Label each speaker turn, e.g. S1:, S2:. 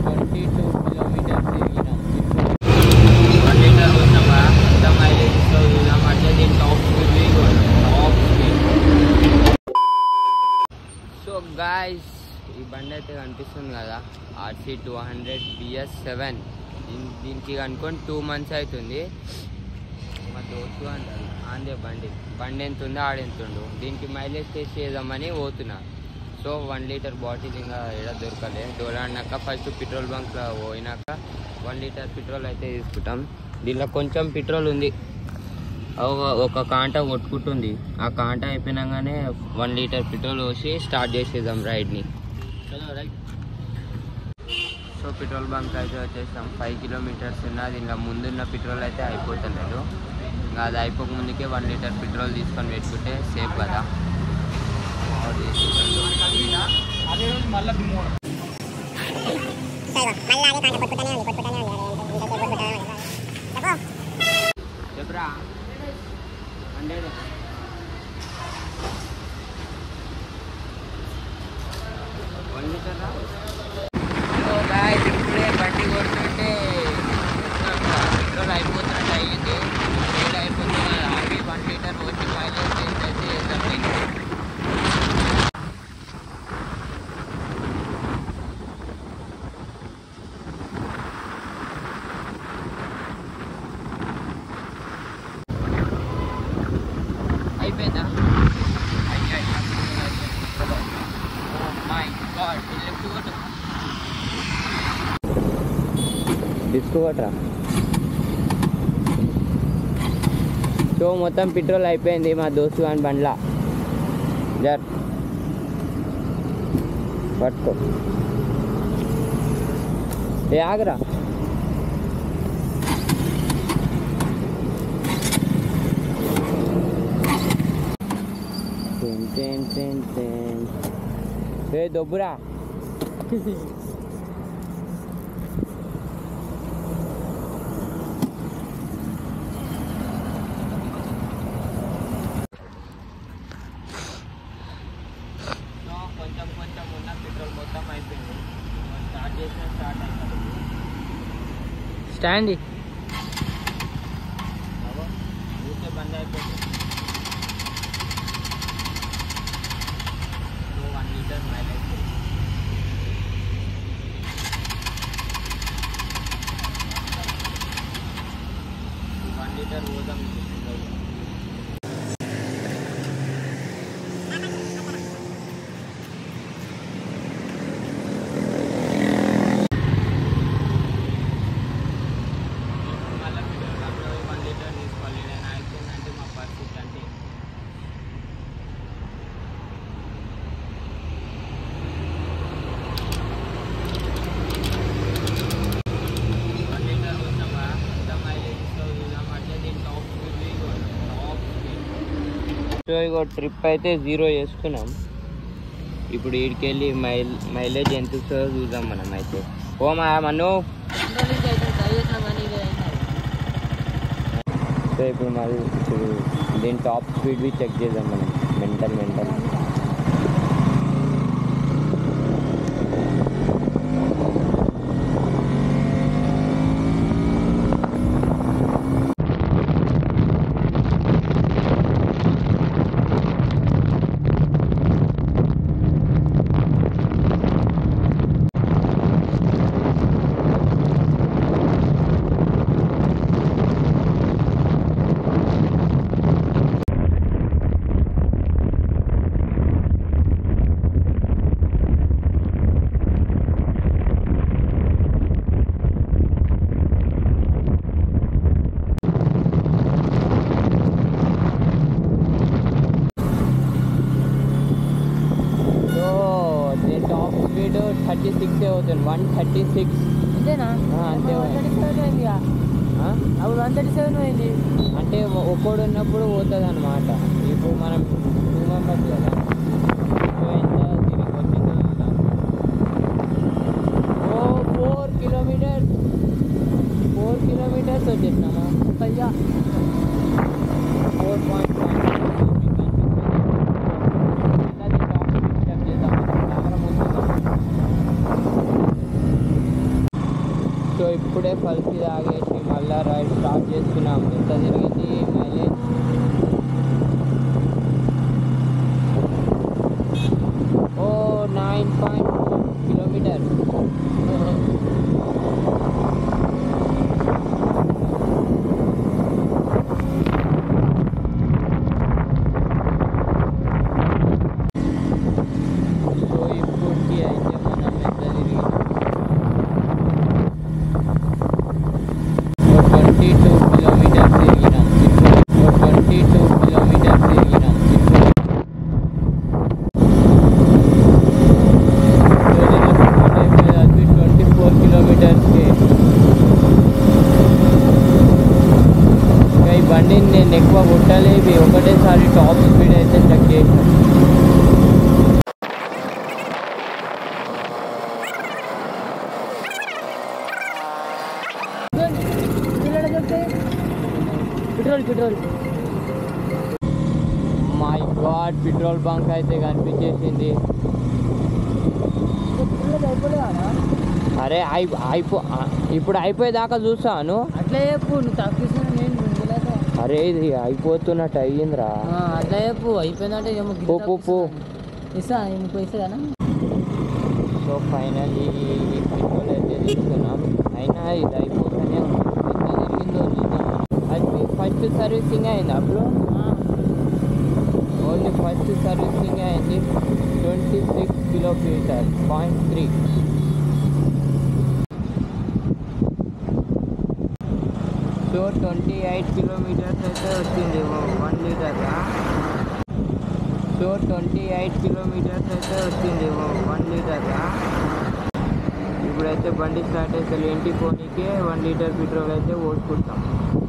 S1: Twenty two kilometres తిరిగినాం
S2: one litre వచ్చామా ఎంత మైలేజ్ ఇస్తావు చూద్దాం అంటే దీని top speed top speed so guys ఈ బండి అయితే కనిపిస్తుంది కదా RC two hundred BS seven దీనికి కనుక్కొని టూ మంత్స్ అవుతుంది మా దోస్తు అంటారు ఆందే బండి బండి ఎంత ఉందో ఆడెంత ఉండు దీనికి మైలేజ్ టెస్ట్ చేద్దామని పోతున్నా సో వన్ లీటర్ బాటిల్ ఇంకా ఎడ దొరకలే దొరకనాక ఫస్ట్ పెట్రోల్ బంక్లో పోయినాక వన్ లీటర్ పెట్రోల్ అయితే తీసుకుంటాం దీనిలో కొంచెం పెట్రోల్ ఉంది ఒక- ఒక కాంట కొట్టుకుంటుంది ఆ కాంట అయిపోయినాగానే వన్ లీటర్ పెట్రోల్ పోసి స్టార్ట్ చేసేద్దాం రైడ్ని సో పెట్రోల్ బంక్ అయితే వచ్చేసాం ఫైవ్ కిలోమీటర్స్ ఉన్న దీనిలో ముందున్న పెట్రోల్ అయితే అయిపోతలేదు ఇంకా అది అయిపోక ముందుకే వన్ లీటర్ పెట్రోల్ తీసుకొని పెట్టుకుంటే సేఫ్ కదా అది తీసుకుంటాను. చెప్పురా హండ్రెడ్ వన్ లీటర్ రా సో గాయస్ ఇప్పుడే బండి కొడుతుంటే పెట్రోల్ అయిపోతున్నట్టు అయ్యింది రేట్ అయిపోతుంది ఆగి వన్ లీటర్ వచ్చి మైలేజ్ టెస్ట్ అయితే చేద్దాం దీనికి అయిపోయిందా మై గాడ్ లెఫ్ట్ కొట్టు డిస్క్ కొట్టరా సో మొత్తం పెట్రోల్ అయిపోయింది మా దోస్తు అని బండ్ల జర్ పట్టుకో ఏ ఆగరా టెన్ టెన్ టెన్ టెన్ ఏ దొబ్బురా కొంచెం కొంచెం ఉన్న పెట్రోల్ మొత్తం అయిపోయింది స్టార్ట్ చేసిన స్టార్ట్ అయిపోయింది స్టాండ్ ఊరికే బంద్ అయిపోయింది one litre mileage one litre పోదాం మళ్ళీ పెట్రోల్ బంక్లో వన్ లీటర్ తీసుకోవాలి నేను అయిపోయిందంటే మా పరిస్థితి అంటే వన్ లీటర్ వచ్చామా ఎంత మైలేజ్ ఇస్తావు చూద్దాం అంటే దీని top speed top speed so ఇగో ట్రిప్ అయితే జీరో చేసుకున్నాం ఇప్పుడు వీడికి వెళ్ళి మైల్ మైలేజ్ ఎంత ఇస్తుందో చూద్దాం మనం అయితే ఓ మా మన్ను సో ఇప్పుడు మరి ఇప్పుడు దీని టాప్ స్పీడ్ బి చెక్ చేద్దాం మనం మెంటల్ మెంటల్ సో దీని టాప్ స్పీడ్ థర్టీ సిక్స్ అవుతుంది వన్ థర్టీ సిక్స్
S3: అంతేనా
S2: అంతే
S3: వన్ థర్టీ సెవెన్ అయింది ఇక. అప్పుడు వన్ థర్టీ సెవెన్ అయింది
S2: అంటే ఒక్కడు ఉన్నప్పుడు పోతుంది అనమాట ఇప్పుడు మనం టూ మెంబర్స్ కదా సో ఎంత తిరిగి వచ్చిందో చూద్దాం. Oh four kilometres four kilometres వచ్చేసినామా
S3: పయ్యా
S2: ఫోర్ పాయింట్ సో ఇప్పుడే కలిసి తాగేసి మళ్ళీ రైడ్ స్టార్ట్ చేస్తున్నాం ఎంత తిరిగింది mileage oh nine point kilometre so ఇప్పటికి అయితే మనం ఎంత తిరిగినాం ట్వంటీ టూ కిలోమీటర్స్ తిరిగినాం ట్వంటీ టూ కిలోమీటర్స్ తిరిగినాం ట్వంటీ ఫోర్ కిలోమీటర్స్కి ఇంకా ఈ బండిని నేను ఎక్కువ కొట్టలేదు ఒకటేసారి టాప్ స్పీడ్ అయితే చెక్ చేసాను
S3: petrol petrol
S2: my god petrol bunk అయితే కనిపించేసింది అరే అయి అయిపో ఆ, ఇప్పుడు అయిపోయేదాకా చూసాను
S3: అట్లా చెప్పు నువ్వు తక్కువ నేను ముందులేదా
S2: అరే ఇది అయిపోతున్నట్టు అయ్యిందిరా
S3: అట్లా చెప్పు అయిపోయిందంటే ఏమో
S2: పో, పో, పో.
S3: ఇస్తా ముప్పై ఇస్తానా
S2: సో ఫైనల్లీ పెట్రోల్ అయితే తీసుకున్నాం అయినా ఇది అయిపోతూనే ఉంది ఎంత తిరిగిందో చూద్దాం అది ఫస్ట్ సర్వీసింగ్ అయింది అప్పుడు ఓన్లీ ఫస్ట్ సర్వీసింగ్ అయింది twenty six kilometre point three so twenty eight kilometres అయితే వచ్చింది వన్ లీటర్గా సో ట్వంటీ ఎయిట్ కిలోమీటర్స్ అయితే వచ్చింది వన్ లీటర్గా ఇప్పుడైతే బండి స్టార్ట్ అయితే ఇంటికి పోనీకే వన్ లీటర్ పెట్రోల్ అయితే పోసుకుంటాం